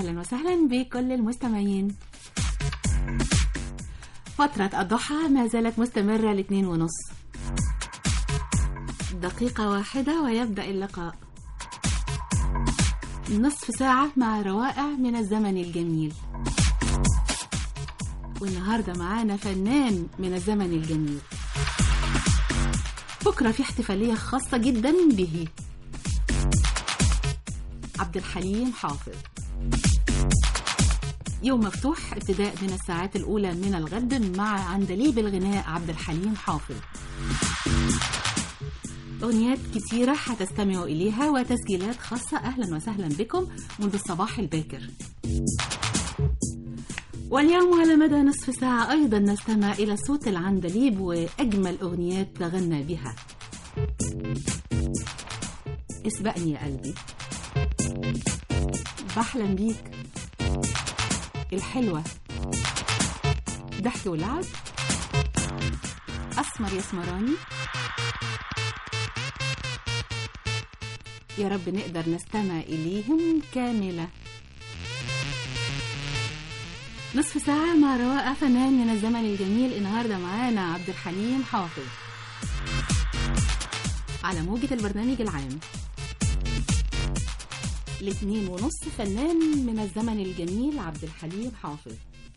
أهلا وسهلا بكل المستمعين فترة الضحى ما زالت مستمرة لاثنين ونص دقيقة واحدة ويبدأ اللقاء نصف ساعة مع روائع من الزمن الجميل والنهاردة معانا فنان من الزمن الجميل بكرة في احتفالية خاصة جدا به عبد الحليم حافظ يوم مفتوح ابتداء من الساعات الأولى من الغد مع عندليب الغناء عبد الحليم حافظ أغنيات كتيرة هتستمعوا إليها وتسجيلات خاصة أهلا وسهلا بكم منذ الصباح الباكر واليوم على مدى نصف ساعة أيضا نستمع إلى صوت العندليب وأجمل أغنيات تغنى بها اسبقني يا قلبي بحلم بيك الحلوة ضحك ولعب أسمر يا سمراني يا رب نقدر نستمع إليهم كاملة نصف ساعة مع رواء فنان من الزمن الجميل النهاردة معانا عبد الحليم حافظ على موجة البرنامج العام الاثنين ونص فنان من الزمن الجميل عبد الحليم حافظ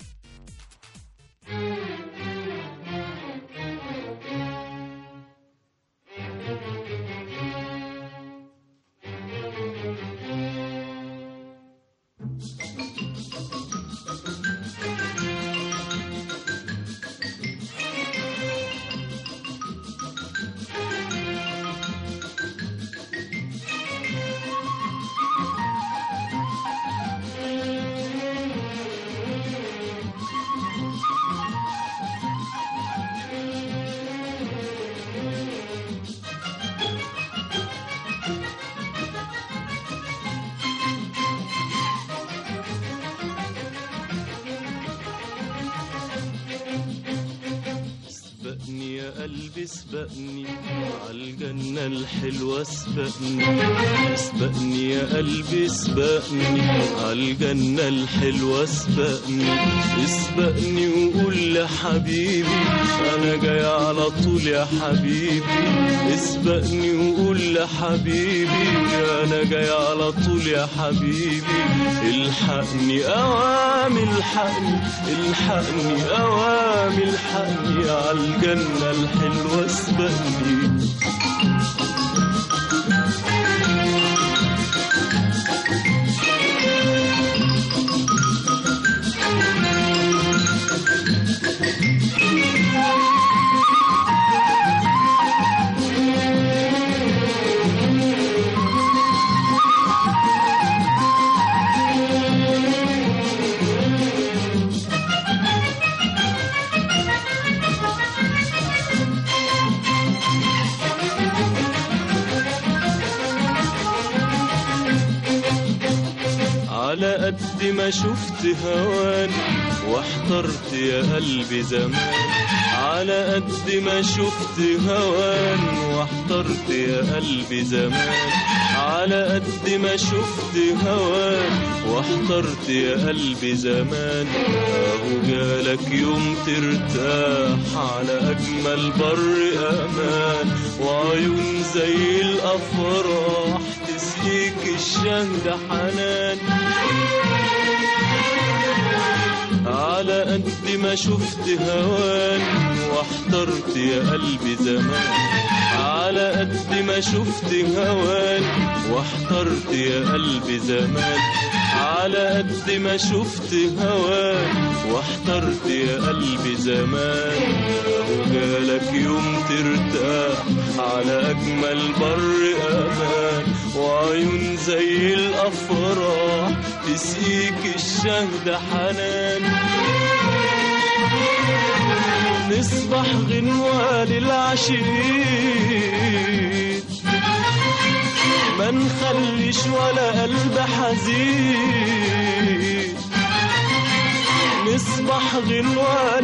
اسبقني يا قلبي اسبقني عالجنة الحلوة اسبقني اسبقني يا قلبي اسبقني عالجنة الحلوة اسبقني اسبقني وقول لحبيبي انا جاي على طول يا حبيبي اسبقني وقول لحبيبي انا جاي على طول يا حبيبي الحقني اوامي الحقني الحقني اوامي الحقني عالجنة الحلوة اسبقني على قد ما شفت هوان واحترت يا قلبي زمان على قد ما شفت هوان واحترت يا قلبي زمان على قد ما شفت هوان واحترت يا قلبي زمان اهو جالك يوم ترتاح على اجمل بر امان وعيون زي الافراح تسقيك الشهد حنان على قد ما شفت هوان واحترت يا قلبي زمان على قد ما شفت هوان واحترت يا قلبي زمان على قد ما شفت هوان واحترت يا قلبي زمان اهو جالك يوم ترتاح على اجمل بر امان وعيون زي الافراح تسقيك الشهد حنان نصبح غنوة للعشيق ما نخليش ولا قلب حزين نصبح غنوة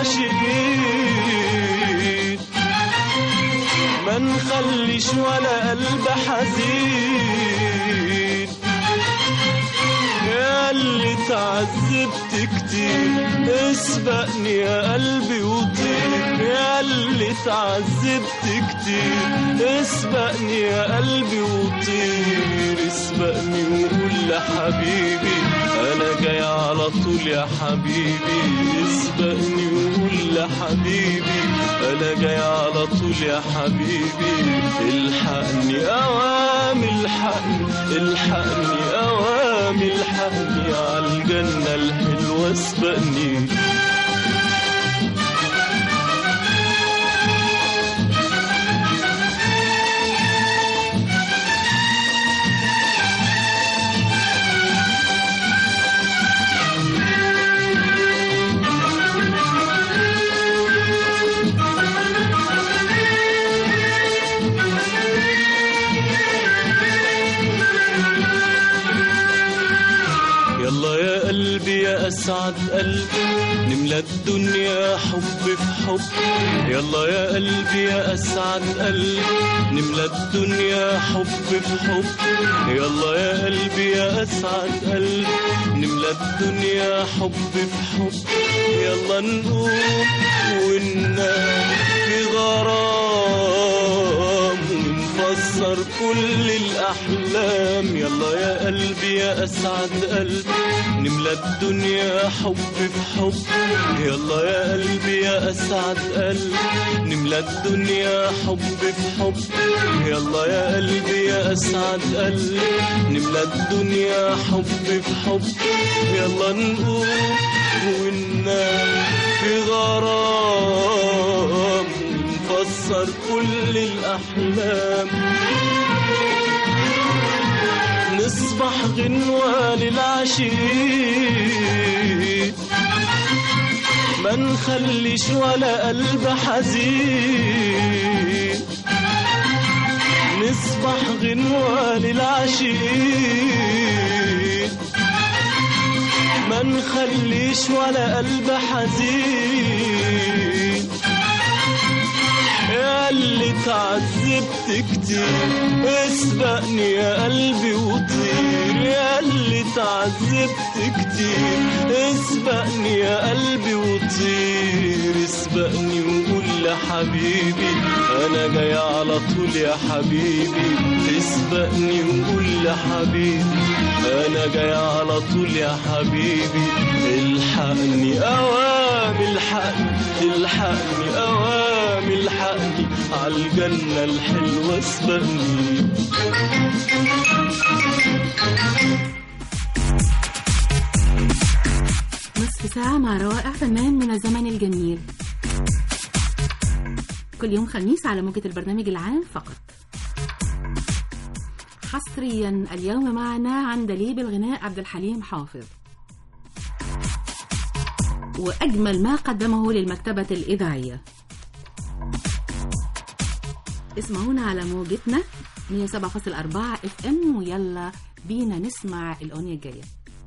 للعاشقين ما نخليش ولا قلب حزين يا اتعذبت كتير اسبقني يا قلبي وطير يا اللي اتعذبت كتير اسبقني يا قلبي وطير اسبقني وقول لحبيبي انا جاي على طول يا حبيبي اسبقني وقول لحبيبي انا جاي على طول يا حبيبي الحقني اوام الحقني الحقني اوام الحقني على الجنة الحلوة اسبقني يلا يا قلبي يا أسعد قلب نملى الدنيا حب في حب يلا يا قلبي يا أسعد قلب نملى الدنيا حب في حب يلا يا قلبي يا أسعد قلب نملى الدنيا حب في حب يلا نقوم وننام في غرام ونفسر كل الأحلام يلا يا قلبي يا أسعد قلب نملى الدنيا حب في حب يلا يا قلبي يا أسعد قلب نملى الدنيا حب في حب يلا يا قلبي يا أسعد قلب نملى الدنيا حب في حب يلا نقوم وننام في غرام ونفسر كل الأحلام نصبح غنوة للعشيق ما نخليش ولا قلب حزين نصبح غنوة للعشيق ما نخليش ولا قلب حزين يا اللي تعذبت كتير اسبقني يا قلبي وطير يا اللي تعذبت كتير اسبقني يا قلبي وطير اسبقني وقول لحبيبي انا جاي على طول يا حبيبي اسبقني وقول لحبيبي انا جاي على طول يا حبيبي الحقني اوام الحقني الحقني اوام الحقني عالجنة الحلوة اسبقني نصف ساعة مع روائع فنان من الزمن الجميل كل يوم خميس على موجة البرنامج العام فقط حصريا اليوم معنا عندليب الغناء عبد الحليم حافظ وأجمل ما قدمه للمكتبة الإذاعية اسمعونا على موجتنا 107.4 اف ام ويلا بينا نسمع الأغنية الجاية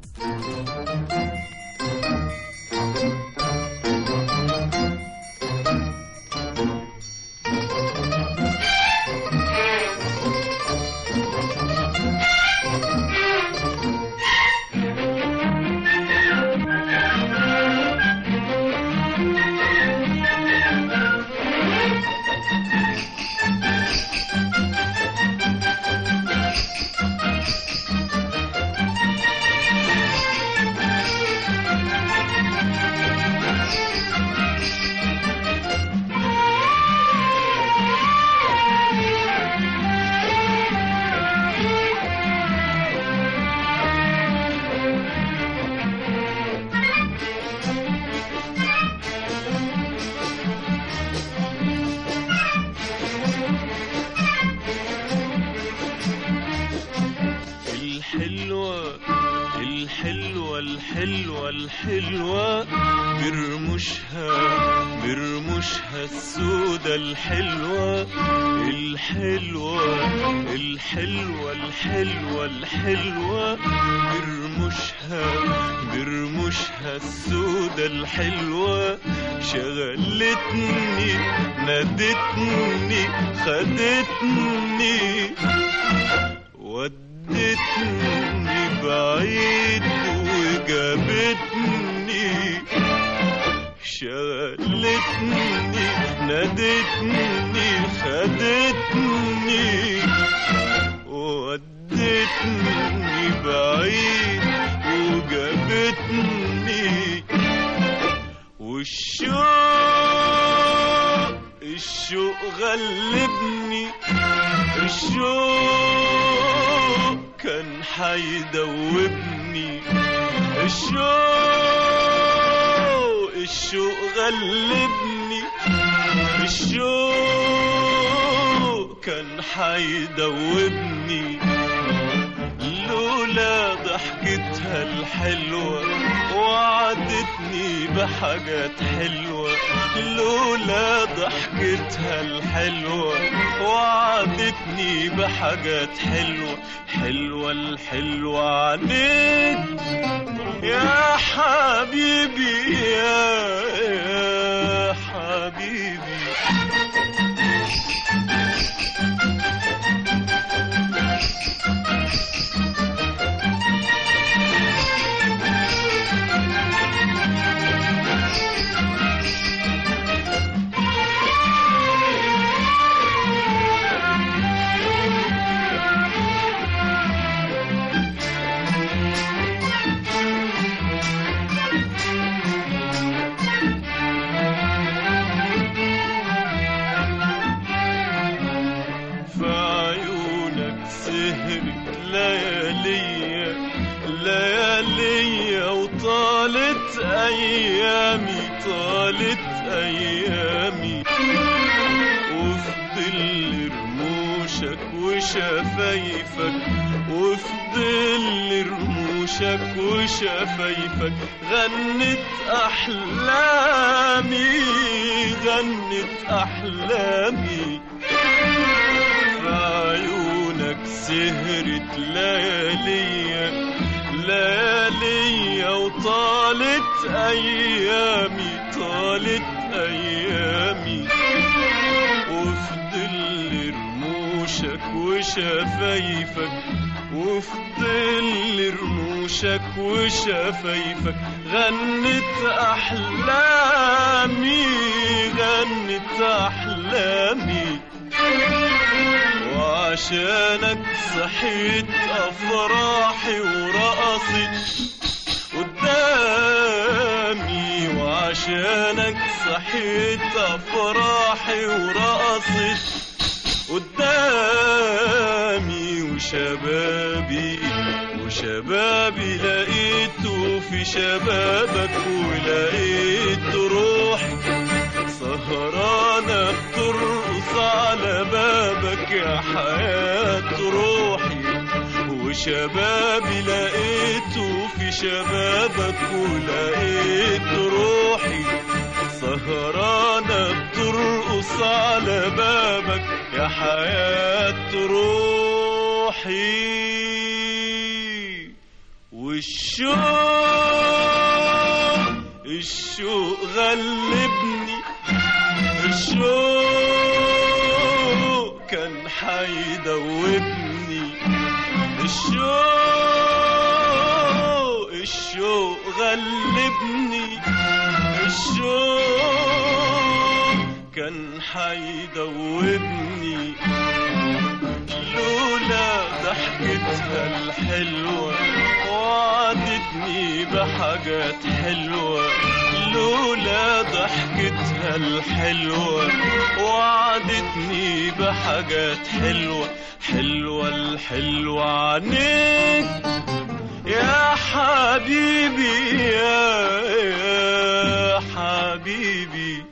الحلوة الحلوة الحلوة الحلوة برمشها برمشها السودة الحلوة الحلوة الحلوة الحلوة الحلوة برمشها برمشها السودة الحلوة شغلتني نادتني خدتني ودتني بعيد وجابتني والشوق الشوق غلبني الشوق كان حيدوبني الشوق الشوق غلبني الشوق كان حيدوبني لولا ضحكتها الحلوة وعدتني بحاجات حلوة لولا ضحكتها الحلوة وعدتني بحاجات حلوة حلوة الحلوة عنيك يا حبيبي يا, يا حبيبي في عيونك سهرت لياليا لياليا وطالت ايامي طالت ايامي وفي ظل رموشك وشفايفك وفي ظل رموشك وشفايفك غنت احلامي غنت احلامي في عيونك سهرت لياليا لياليا وطالت ايامي طالت ايامي وفي ظل رموشك وشفايفك وفي ظل رموشك وشفايفك غنت احلامي غنت احلامي وعشانك صحيت افراحي ورقصت قدامي وعشانك صحيت افراحي ورقصت قدامي وشبابي وشبابي لقيته في شبابك ولقيت روحي سهرانة بترقص على بابك يا حياة روحي وشبابي لقيته في شبابك ولقيت روحي سهرانة بترقص على بابك يا حياة روحي والشوق الشوق غلبني الشوق كان حيدوبني الشوق الشوق غلبني الشوق كان حيدوبني لولا ضحكتها الحلوة وعدتني بحاجات حلوة لولا ضحكتها الحلوة وعدتني بحاجات حلوة حلوة الحلوة عنيك يا حبيبي يا, يا حبيبي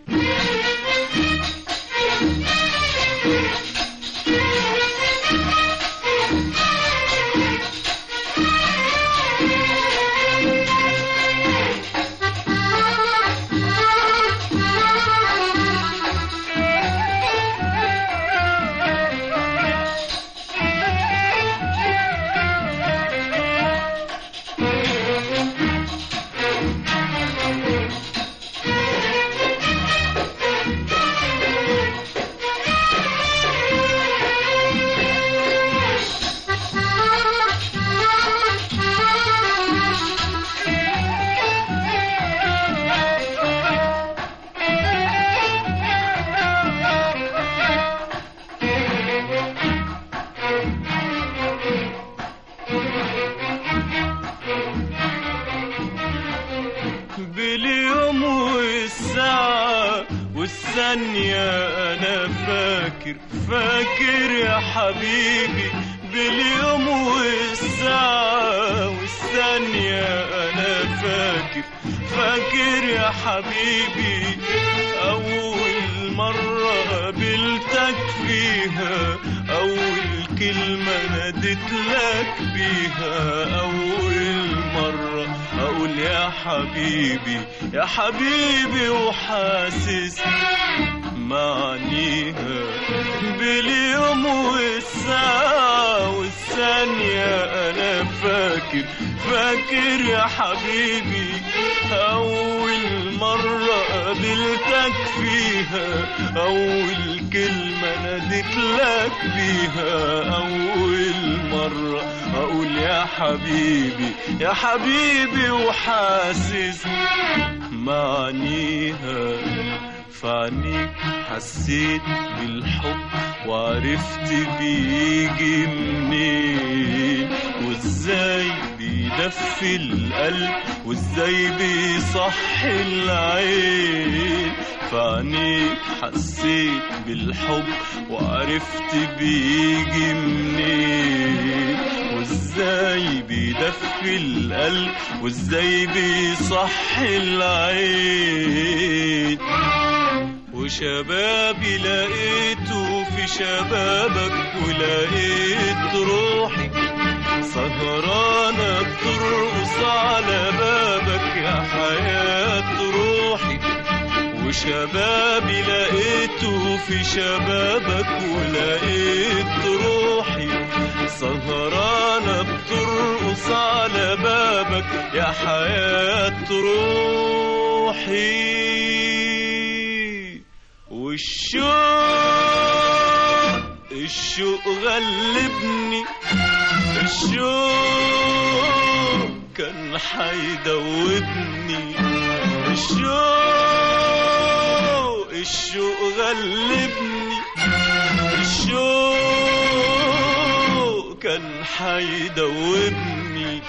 والثانية أنا فاكر فاكر يا حبيبي باليوم والساعة والثانية أنا فاكر فاكر يا حبيبي أول مرة قابلتك فيها أول كلمة ناديت لك بيها أول مرة أقول يا حبيبي يا حبيبي وحاسس معانيها باليوم والساعة والثانية أنا فاكر فاكر يا حبيبي أول مرة قابلتك فيها أول كلمة ناديت لك بيها أول مرة أقول يا حبيبي يا حبيبي وحاسس معانيها فعنيك حسيت بالحب وعرفت بيجي منين وازاي بيدفي القلب وازاي بيصحي العين فعنيك حسيت بالحب وعرفت بيجي منين وازاي بيدفي القلب وازاي بيصحي العين وشبابي لقيته في شبابك ولقيت روحي سهرانة بترقص على بابك يا حياة روحي وشبابي لقيته في شبابك ولقيت روحي سهرانة بترقص على بابك يا حياة روحي والشوق الشوق غلبني الشوق كان حيدوبني الشوق الشوق غلبني الشوق كان حيدوبني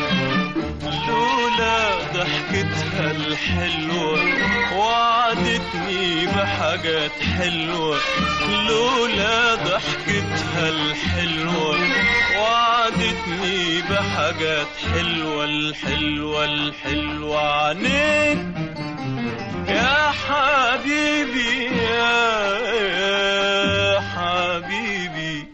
لولا ضحكتها الحلوة وعدتني بحاجات حلوة لولا ضحكتها الحلوة وعدتني بحاجات حلوة الحلوة الحلوة عنيك يا حبيبي يا, يا حبيبي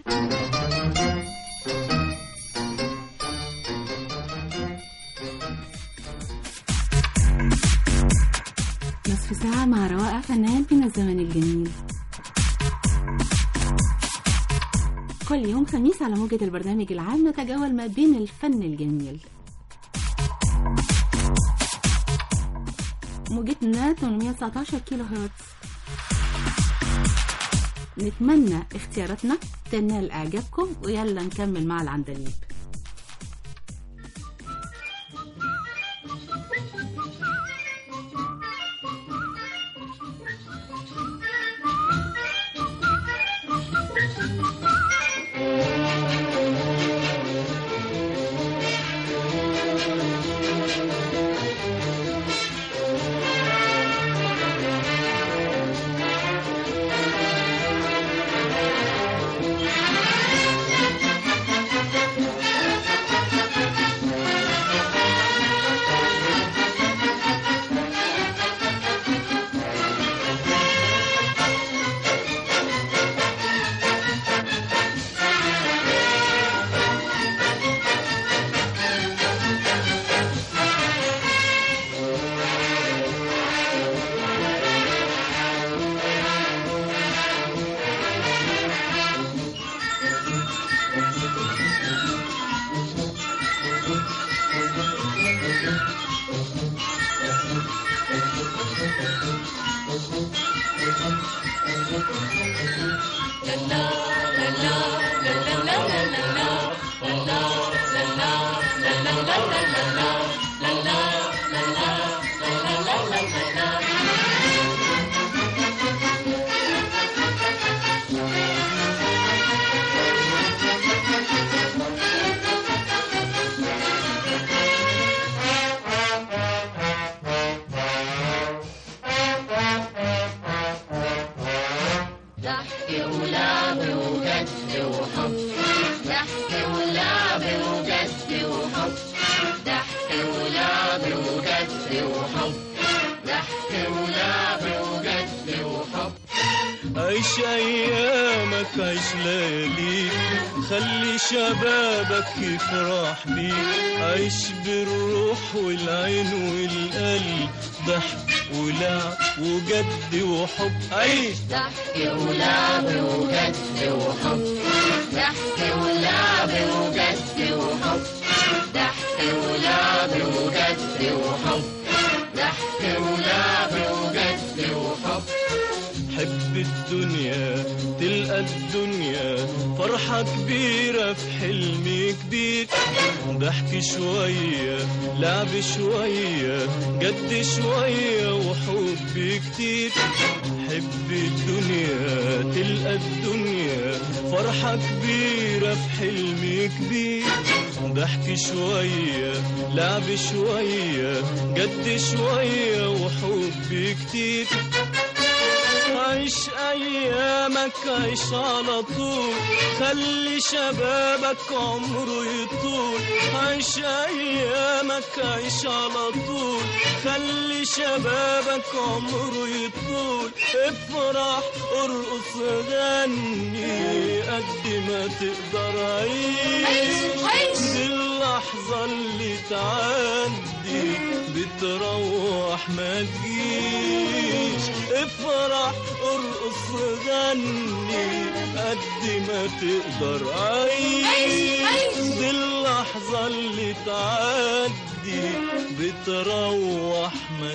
نصف ساعة مع روائع فنان من الزمن الجميل كل يوم خميس على موجة البرنامج العام نتجول ما بين الفن الجميل موجتنا 819 كيلو هرتز نتمنى اختياراتنا تنال اعجابكم ويلا نكمل مع العندليب وجد وحب ضحك ولعب وجد وحب ضحك ولعب وجد وحب عيش ايامك عيش لياليك خلي شبابك يفرح بيك عيش بالروح والعين والقلب ضحك ولعب وجد وحب عيش ضحك ولعب وجد وحب ضحك ولعب وجد وحب ضحك ولعب وجد وحب ضحك ولعب وجد وحب حب الدنيا تلقى الدنيا فرحة كبيرة في حلم كبير ضحك شوية لعب شوية جد شوية وحب كتير حب الدنيا تلقى الدنيا فرحة كبيرة في حلم كبير ضحك شوية لعب شوية جد شوية وحب كتير عيش ايامك عيش على طول خلي شبابك عمره يطول عيش ايامك عيش على طول خلي شبابك عمره يطول افرح ارقص غني قد ما تقدر عيش عيش. دي اللحظة اللي تعدي بتروح ما تجيش افرح ارقص غني قد ما تقدر عيش عيش. دي اللحظة اللي تعدي بتروح ما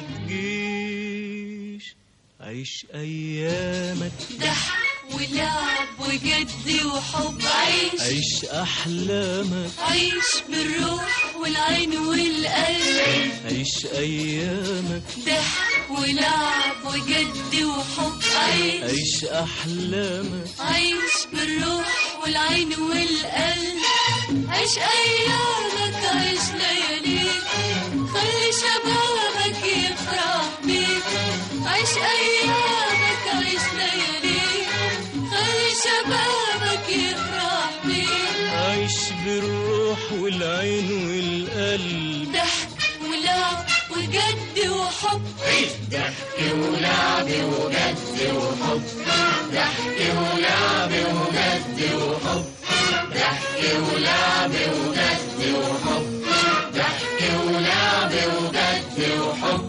تجيش عيش ايامك ضحك ولعب وجد وحب عيش عيش احلامك عيش بالروح والعين والقلب عيش ايامك ضحك ولعب وجد وحب عيش عيش احلامك عيش بالروح والعين والقلب عيش ايامك عيش لياليك خلي شبابك يفرح بيك عيش ايامك عيش لياليك خلي شبابك يفرح بيك عيش بالروح والعين والقلب ضحك ولعب وجد وحب ضحك ولعب وجد وحب ضحك ولعب وجد وحب ضحك ولعب وجد وحب ضحك ولعب وجد وحب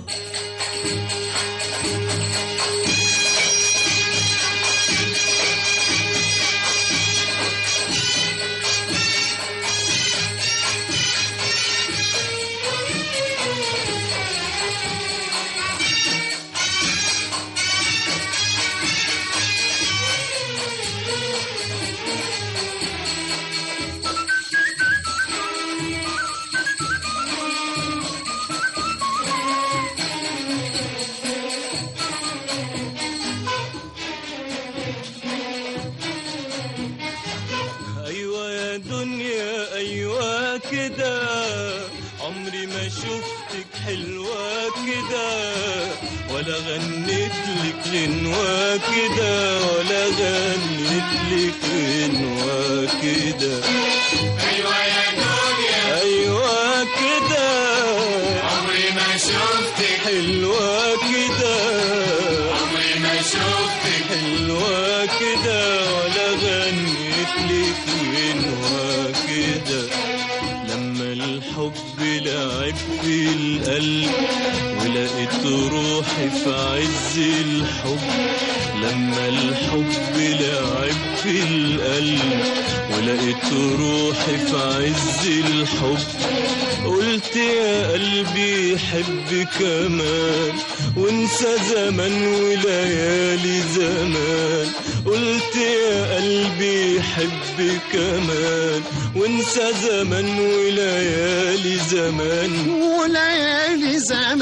ايوه يا دنيا ايوه كده عمري ما شفتك حلوه كده ولا غنيت لك غنوه كده ولا غنيت لك غنوه كده ايوه يا دنيا ايوه كده عمري ما شفتك حلوه كده عمري ما شفتك حلوة كده ولا غنيت لك غنوة كده لما الحب لعب في القلب ولقيت روحي في عز الحب لما الحب لعب في القلب ولقيت روحي في عز الحب قلت يا قلبي حب كمان وانسى زمن وليالي زمان قلت يا قلبي حب كمان وانسى زمن وليالي زمان وليالي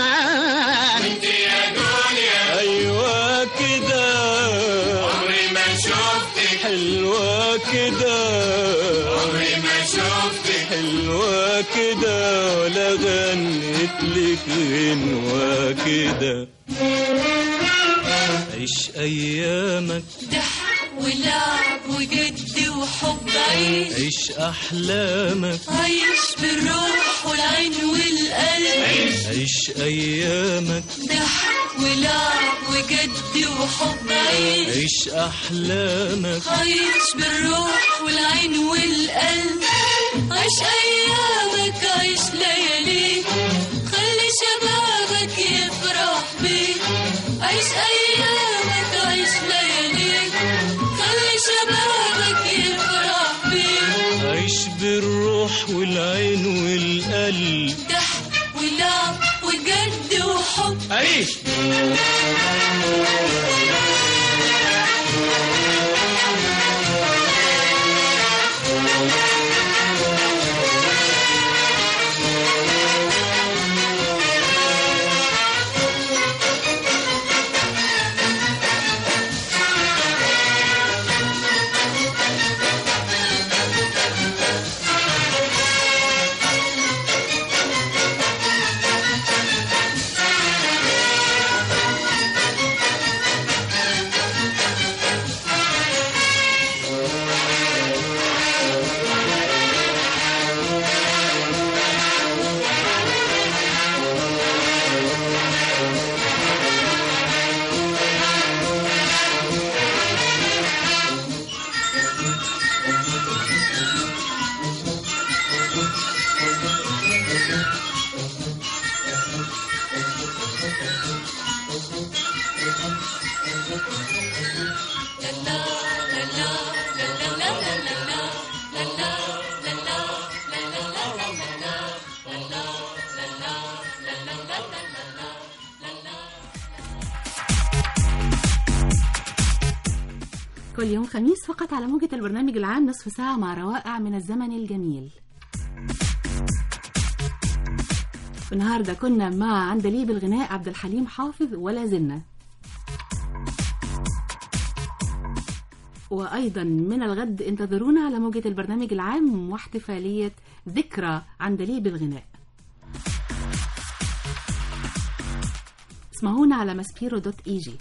زمان يا دنيا ايوه كده عمري ما شفتك حلوه كده عمري ما شفتك حلوة كده ولا غنيت لك غنوة كده عيش أيامك ضحك ولعب وجد وحب عيش عيش أحلامك عيش بالروح والعين والقلب عيش أيامك ضحك ولعب وجد وحب عيش عيش أحلامك عيش بالروح والعين والقلب عيش أيامك عيش لياليك خلي شبابك يفرح بيك عيش أيامك عيش لياليك خلي شبابك يفرح بيك عيش بالروح والعين والقلب ضحك ولعب وجد وحب عيش كل يوم خميس فقط على موجة البرنامج العام نصف ساعة مع روائع من الزمن الجميل النهاردة كنا مع عندليب الغناء عبد الحليم حافظ ولا زلنا وأيضا من الغد انتظرونا على موجة البرنامج العام واحتفالية ذكرى عندليب الغناء اسمعونا على ماسبيرو دوت اي جي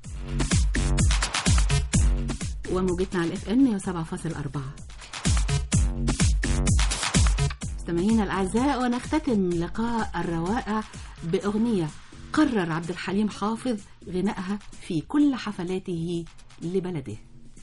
وموجتنا على الاف ام 107.4 مستمعينا الاعزاء ونختتم لقاء الروائع باغنيه قرر عبد الحليم حافظ غنائها في كل حفلاته لبلده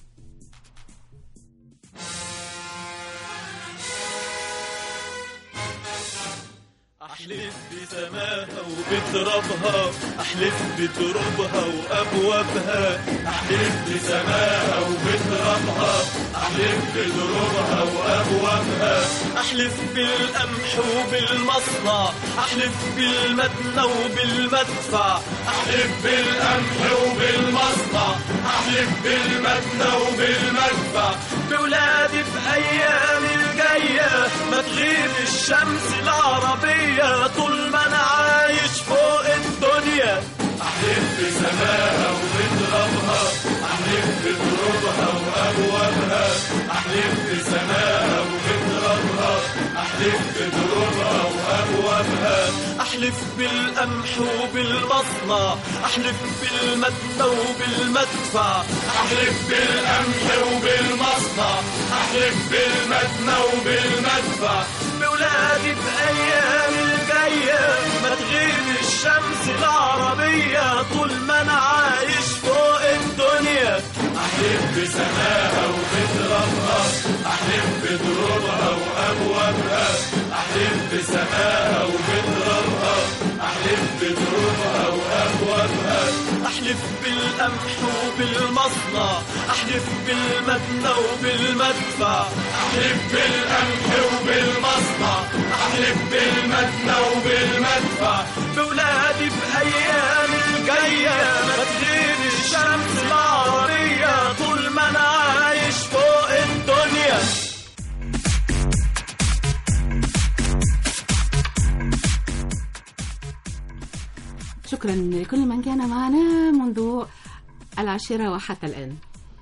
أحلف بسماها وبترابها أحلف بترابها وأبوابها أحلف بسماها وبترابها أحلف بترابها وأبوابها أحلف بالقمح وبالمصنع أحلف بالمدنى وبالمدفع أحلف بالقمح وبالمصنع أحلف بالمدنى وبالمدفع بولادي بأيام الجاية ما تغيب الشمس العربية طول ما أنا عايش فوق الدنيا أحلف بسماها وبترابها أحلف بترابها وأبوابها أحلف بسماها وبترابها أحلف بترابها وأبوابها أحلف بالقمح وبالمصنع أحلف بالمدنى وبالمدفع أحلف بالقمح وبالمصنع أحلف بالمدنى وبالمدفع بولادي بأيام الجاية ما تغيب الشمس العربية طول ما أنا عايش فوق الدنيا أحلف بسماها وبترابها أحلف بدروبها وأبوابها أحلف بسماها وبترابها أحلف بدروبها وأبوابها أحلف بالقمح وبالمصنع أحلف بالمدنى وبالمدفع أحلف بالقمح وبالمصنع أحلف بالمدنى وبالمدفع بولادي بأيام الجاية ما تغيب الشمس العربية طول ما أنا عايش فوق الدنيا شكرا لكل من كان معنا منذ العاشرة وحتى الآن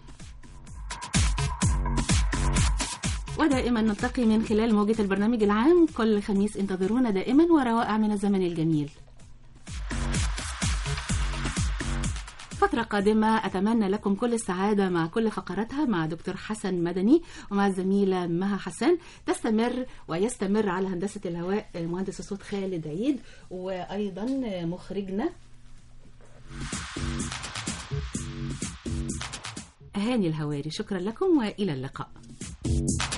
ودائما نلتقي من خلال موجة البرنامج العام كل خميس انتظرونا دائما وروائع من الزمن الجميل فترة قادمة أتمنى لكم كل السعادة مع كل فقراتها مع دكتور حسن مدني ومع الزميلة مها حسن تستمر ويستمر على هندسة الهواء مهندس الصوت خالد عيد وأيضا مخرجنا هاني الهواري شكرا لكم وإلى اللقاء